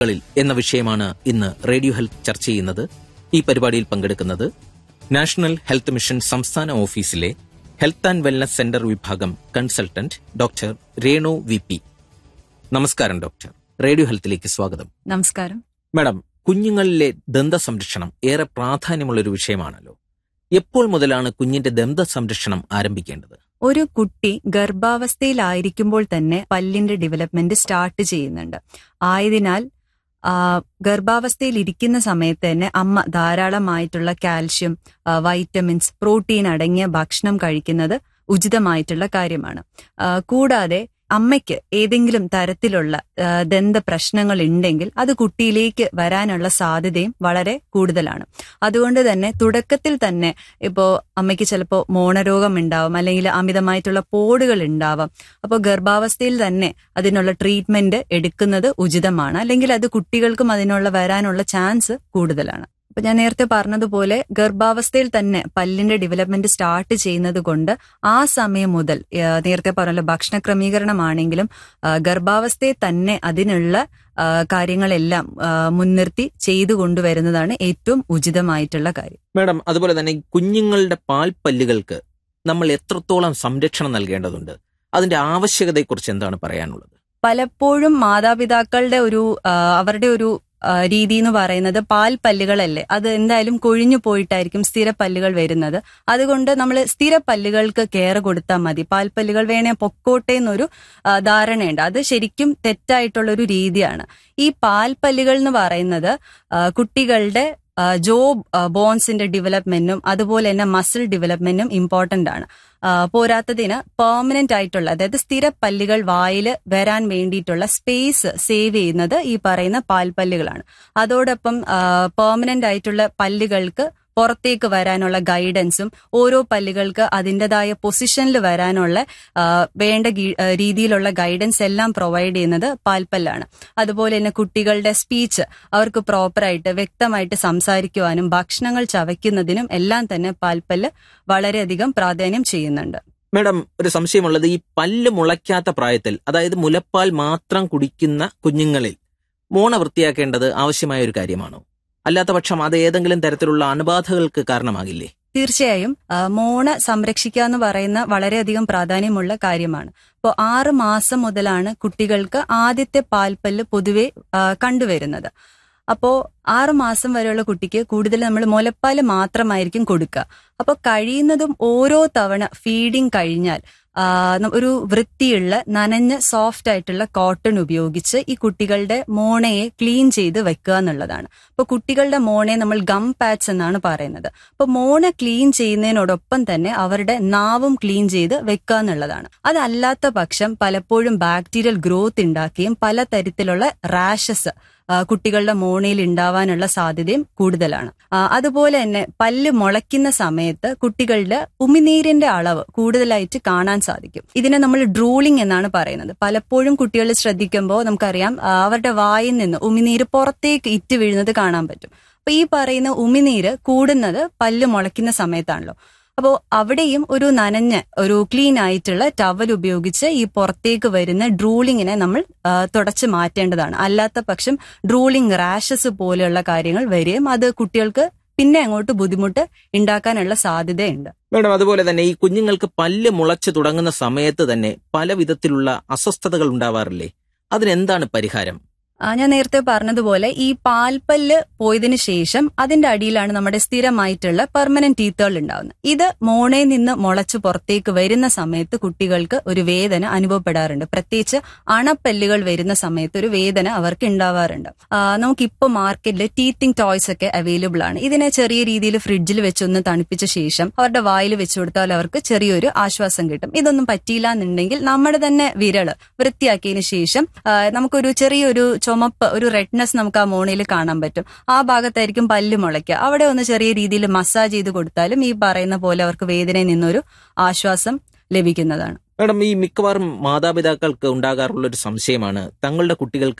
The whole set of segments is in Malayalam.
കളിൽ എന്ന വിഷയമാണ് ഇന്ന് റേഡിയോ ഹെൽത്ത് ചർച്ച ചെയ്യുന്നത് ഈ പരിപാടിയിൽ പങ്കെടുക്കുന്നത് നാഷണൽ ഹെൽത്ത് മിഷൻ സംസ്ഥാന ഓഫീസിലെ ഹെൽത്ത് ആൻഡ് വെൽനസ് സെന്റർ വിഭാഗം consultant doctor Renu V P നമസ്കാരം ഡോക്ടർ റേഡിയോ ഹെൽത്തിലേക്ക് സ്വാഗതം നമസ്കാരം മാഡം കുഞ്ഞുങ്ങളിലെ ദന്ത സംരക്ഷണം ഏറെ പ്രാധാന്യമുള്ള ഒരു വിഷയമാണല്ലോ എപ്പോൾ മുതലാണ് കുഞ്ഞിന്റെ ദന്ത സംരക്ഷണം ആരംഭിക്കേണ്ടത് ഒരു കുട്ടി ഗർഭാവസ്ഥയിലായിരിക്കുമ്പോൾ തന്നെ പല്ലിന്റെ ഡെവലപ്മെന്റ് സ്റ്റാർട്ട് ചെയ്യുന്നുണ്ട് ആയതിനാൽ ആ, ഗർഭാവസ്ഥയിൽ ഇരിക്കുന്ന സമയത്ത് തന്നെ അമ്മ ധാരാളമായിട്ടുള്ള കാൽഷ്യം ആ, വൈറ്റമിൻസ് പ്രോട്ടീൻ അടങ്ങിയ ഭക്ഷണം കഴിക്കുന്നത് ഉചിതമായിട്ടുള്ള കാര്യമാണ് ആ, കൂടാതെ അമ്മയ്ക്ക് ഏതെങ്കിലും തരത്തിലുള്ള ആ, ദന്ത പ്രശ്നങ്ങൾ ഉണ്ടെങ്കിൽ അത് കുട്ടിയിലേക്ക് വരാനുള്ള സാധ്യതയും വളരെ കൂടുതലാണ് അതുകൊണ്ട് തന്നെ തുടക്കത്തിൽ തന്നെ ഇപ്പോ അമ്മയ്ക്ക് ചിലപ്പോൾ മോണരോഗം ഉണ്ടാവും അല്ലെങ്കിൽ അമിതമായിട്ടുള്ള പോടുകൾ ഉണ്ടാവാം അപ്പോൾ ഗർഭാവസ്ഥയിൽ തന്നെ അതിനുള്ള ട്രീറ്റ്മെന്റ് എടുക്കുന്നത് ഉചിതമാണ് അല്ലെങ്കിൽ അത് കുട്ടികൾക്കും അതിനുള്ള വരാനുള്ള ചാൻസ് കൂടുതലാണ് അപ്പൊ ഞാൻ നേരത്തെ പറഞ്ഞതുപോലെ ഗർഭാവസ്ഥയിൽ തന്നെ പല്ലിന്റെ ഡെവലപ്മെന്റ് സ്റ്റാർട്ട് ചെയ്യുന്നത് കൊണ്ട് ആ സമയം മുതൽ ആ, നേരത്തെ പറഞ്ഞല്ലോ ഭക്ഷണ ക്രമീകരണമാണെങ്കിലും ആ, ഗർഭാവസ്ഥയിൽ തന്നെ അതിനുള്ള ആ, കാര്യങ്ങളെല്ലാം ആ, മുൻനിർത്തി ചെയ്തു കൊണ്ടുവരുന്നതാണ് ഏറ്റവും ഉചിതമായിട്ടുള്ള കാര്യം മാഡം അതുപോലെ തന്നെ ഈ കുഞ്ഞുങ്ങളുടെ പാൽപ്പല്ലുകൾക്ക് നമ്മൾ എത്രത്തോളം സംരക്ഷണം നൽകേണ്ടതുണ്ട് അതിന്റെ ആവശ്യകതയെക്കുറിച്ച് എന്താണ് പറയാനുള്ളത് പലപ്പോഴും മാതാപിതാക്കളുടെ ഒരു ആ, അവരുടെ ഒരു ആ, രീതി എന്ന് പറയുന്നത് പാൽ പല്ലുകളല്ലേ അത് എന്തായാലും കൊഴിഞ്ഞു പോയിട്ടായിരിക്കും സ്ഥിര പല്ലുകൾ വരുന്നത് അതുകൊണ്ട് നമ്മൾ സ്ഥിര പല്ലുകൾക്ക് കെയർ കൊടുത്താൽ മതി പാൽപ്പല്ലുകൾ വേണേ പൊക്കോട്ടെ എന്നൊരു ആ, ധാരണയുണ്ട് അത് ശരിക്കും തെറ്റായിട്ടുള്ള ഒരു രീതിയാണ് ഈ പാൽപ്പല്ലുകൾ എന്ന് പറയുന്നത് ആ, കുട്ടികളുടെ ആ, ജോ ആ, ബോൺസിന്റെ ഡെവലപ്മെന്റും അതുപോലെ തന്നെ മസിൽ ഡെവലപ്മെന്റും ഇമ്പോർട്ടന്റ് ആണ് ആ, പോരാത്തതിന് പെർമനന്റ് ആയിട്ടുള്ള അതായത് സ്ഥിര പല്ലുകൾ വായിൽ വരാൻ വേണ്ടിയിട്ടുള്ള സ്പേസ് സേവ് ചെയ്യുന്നത് ഈ പറയുന്ന പാൽപ്പല്ലുകളാണ് അതോടൊപ്പം പെർമനന്റ് ആയിട്ടുള്ള പല്ലുകൾക്ക് പുറത്തേക്ക് വരാനുള്ള ഗൈഡൻസും ഓരോ പല്ലുകൾക്ക് അതിൻ്റെതായ പൊസിഷനിൽ വരാനുള്ള ആ, വേണ്ട ഗീ- ആ, രീതിയിലുള്ള ഗൈഡൻസ് എല്ലാം പ്രൊവൈഡ് ചെയ്യുന്നത് പാൽപ്പല്ലാണ് അതുപോലെ തന്നെ കുട്ടികളുടെ സ്പീച്ച് അവർക്ക് പ്രോപ്പറായിട്ട് വ്യക്തമായിട്ട് സംസാരിക്കുവാനും ഭക്ഷണങ്ങൾ ചവയ്ക്കുന്നതിനും എല്ലാം തന്നെ പാൽപ്പല്ല് വളരെയധികം പ്രാധാന്യം ചെയ്യുന്നുണ്ട് മാഡം ഒരു സംശയമുള്ളത് ഈ പല്ല് മുളയ്ക്കാത്ത പ്രായത്തിൽ അതായത് മുലപ്പാൽ മാത്രം കുടിക്കുന്ന കുഞ്ഞുങ്ങളിൽ മോണ വൃത്തിയാക്കേണ്ടത് ആവശ്യമായ ഒരു കാര്യമാണോ അല്ലാത്ത പക്ഷം അത് ഏതെങ്കിലും തരത്തിലുള്ള അണുബാധകൾക്ക് കാരണമാകില്ലേ തീർച്ചയായും ആ, മോണ സംരക്ഷിക്കുക എന്ന് പറയുന്ന വളരെയധികം പ്രാധാന്യമുള്ള കാര്യമാണ് അപ്പോൾ ആറ് മാസം മുതലാണ് കുട്ടികൾക്ക് ആദ്യത്തെ പാൽപ്പല്ല് പൊതുവെ ആ, കണ്ടുവരുന്നത് അപ്പോൾ ആറ് മാസം വരെയുള്ള കുട്ടിക്ക് കൂടുതൽ നമ്മൾ മുലപ്പാല് മാത്രമായിരിക്കും കൊടുക്കുക അപ്പോൾ കഴിയുന്നതും ഓരോ തവണ ഫീഡിങ് കഴിഞ്ഞാൽ ആ, ന- ഒരു വൃത്തിയുള്ള നനഞ്ഞ സോഫ്റ്റ് ആയിട്ടുള്ള കോട്ടൺ ഉപയോഗിച്ച് ഈ കുട്ടികളുടെ മോണയെ ക്ലീൻ ചെയ്ത് വെക്കുക എന്നുള്ളതാണ് അപ്പോൾ കുട്ടികളുടെ മോണയെ നമ്മൾ ഗം പാച്ച് എന്നാണ് പറയുന്നത് അപ്പോൾ മോണ ക്ലീൻ ചെയ്യുന്നതിനോടൊപ്പം തന്നെ അവരുടെ നാവും ക്ലീൻ ചെയ്ത് വെക്കുക എന്നുള്ളതാണ് അതല്ലാത്ത പക്ഷം പലപ്പോഴും ബാക്ടീരിയൽ ഗ്രോത്ത് ഉണ്ടാക്കുകയും പലതരത്തിലുള്ള റാഷസ് കുട്ടികളുടെ മോണയിൽ ഉണ്ടാവാനുള്ള സാധ്യതയും കൂടുതലാണ് ആ, അതുപോലെ തന്നെ പല്ല് മുളയ്ക്കുന്ന സമയത്ത് കുട്ടികളുടെ ഉമിനീരിന്റെ അളവ് കൂടുതലായിട്ട് കാണാൻ സാധിക്കും ഇതിനെ നമ്മൾ ഡ്രൂളിംഗ് എന്നാണ് പറയുന്നത് പലപ്പോഴും കുട്ടികൾ ശ്രദ്ധിക്കുമ്പോൾ നമുക്കറിയാം ആ, അവരുടെ വായിൽ നിന്ന് ഉമിനീര് പുറത്തേക്ക് ഇറ്റ് വീഴുന്നത് കാണാൻ പറ്റും അപ്പൊ ഈ പറയുന്ന ഉമിനീര് കൂടുന്നത് പല്ല് മുളയ്ക്കുന്ന സമയത്താണല്ലോ അപ്പോൾ അവിടെയും ഒരു നനഞ്ഞ ഒരു ക്ലീൻ ആയിട്ടുള്ള ടവൽ ഉപയോഗിച്ച് ഈ പുറത്തേക്ക് വരുന്ന ഡ്രൂളിങ്ങിനെ നമ്മൾ ആ, തുടച്ച് മാറ്റേണ്ടതാണ് അല്ലാത്ത പക്ഷം ഡ്രൂളിംഗ് റാഷസ് പോലെയുള്ള കാര്യങ്ങൾ വരികയും അത് കുട്ടികൾക്ക് പിന്നെ അങ്ങോട്ട് ബുദ്ധിമുട്ട് ഉണ്ടാക്കാനുള്ള സാധ്യതയുണ്ട് മാഡം അതുപോലെ തന്നെ ഈ കുഞ്ഞുങ്ങൾക്ക് പല്ല് മുളച്ചു തുടങ്ങുന്ന സമയത്ത് തന്നെ പല വിധത്തിലുള്ള അസ്വസ്ഥതകൾ ഉണ്ടാവാറില്ലേ അതിനെന്താണ് പരിഹാരം ആ, ഞാൻ നേരത്തെ പറഞ്ഞതുപോലെ ഈ പാൽപ്പല്ല് പോയതിനു ശേഷം അതിന്റെ അടിയിലാണ് നമ്മുടെ സ്ഥിരമായിട്ടുള്ള പെർമനന്റ് ടീത്തുകൾ ഉണ്ടാവുന്നത് ഇത് മോണയിൽ നിന്ന് മുളച്ചു പുറത്തേക്ക് വരുന്ന സമയത്ത് കുട്ടികൾക്ക് ഒരു വേദന അനുഭവപ്പെടാറുണ്ട് പ്രത്യേകിച്ച് അണപ്പല്ലുകൾ വരുന്ന സമയത്ത് ഒരു വേദന അവർക്ക് ഉണ്ടാവാറുണ്ട് ആ, നമുക്കിപ്പോ മാർക്കറ്റിൽ ടീത്തിങ് ടോയ്സ് ഒക്കെ അവൈലബിൾ ആണ് ഇതിനെ ചെറിയ രീതിയിൽ ഫ്രിഡ്ജിൽ വെച്ചൊന്ന് തണുപ്പിച്ച ശേഷം അവരുടെ വായിൽ വെച്ചു കൊടുത്താൽ അവർക്ക് ചെറിയൊരു ആശ്വാസം കിട്ടും ഇതൊന്നും പറ്റിയില്ല എന്നുണ്ടെങ്കിൽ നമ്മുടെ തന്നെ വിരള് വൃത്തിയാക്കിയതിനു ശേഷം ആ, നമുക്കൊരു ചെറിയൊരു ചുമപ്പ് ഒരു റെഡ്നെസ് നമുക്ക് ആ മോണയിൽ കാണാൻ പറ്റും ആ ഭാഗത്തായിരിക്കും പല്ല് മുളയ്ക്കുക അവിടെ ഒന്ന് ചെറിയ രീതിയിൽ മസാജ് ചെയ്ത് കൊടുത്താലും ഈ പറയുന്ന പോലെ അവർക്ക് വേദനയിൽ നിന്നൊരു ആശ്വാസം ലഭിക്കുന്നതാണ് മാഡം ഈ മിക്കവാറും മാതാപിതാക്കൾക്ക് ഉണ്ടാകാറുള്ള ഒരു സംശയമാണ് തങ്ങളുടെ കുട്ടികൾക്ക്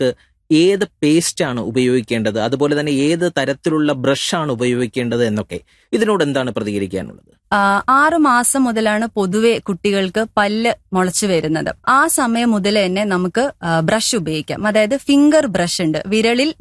ഏത് പേസ്റ്റ് ആണ് ഉപയോഗിക്കേണ്ടത് അതുപോലെ തന്നെ ഏത് തരത്തിലുള്ള ബ്രഷാണ് ഉപയോഗിക്കേണ്ടത് എന്നൊക്കെ ഇതിനോട് എന്താണ് പ്രതികരിക്കാനുള്ളത് ആ, ആറ് മാസം മുതലാണ് പൊതുവെ കുട്ടികൾക്ക് പല്ല് മുളച്ചു വരുന്നത് ആ സമയം മുതൽ തന്നെ നമുക്ക് ബ്രഷ് ഉപയോഗിക്കാം അതായത് ഫിംഗർ ബ്രഷ് ഉണ്ട് വിരളിൽ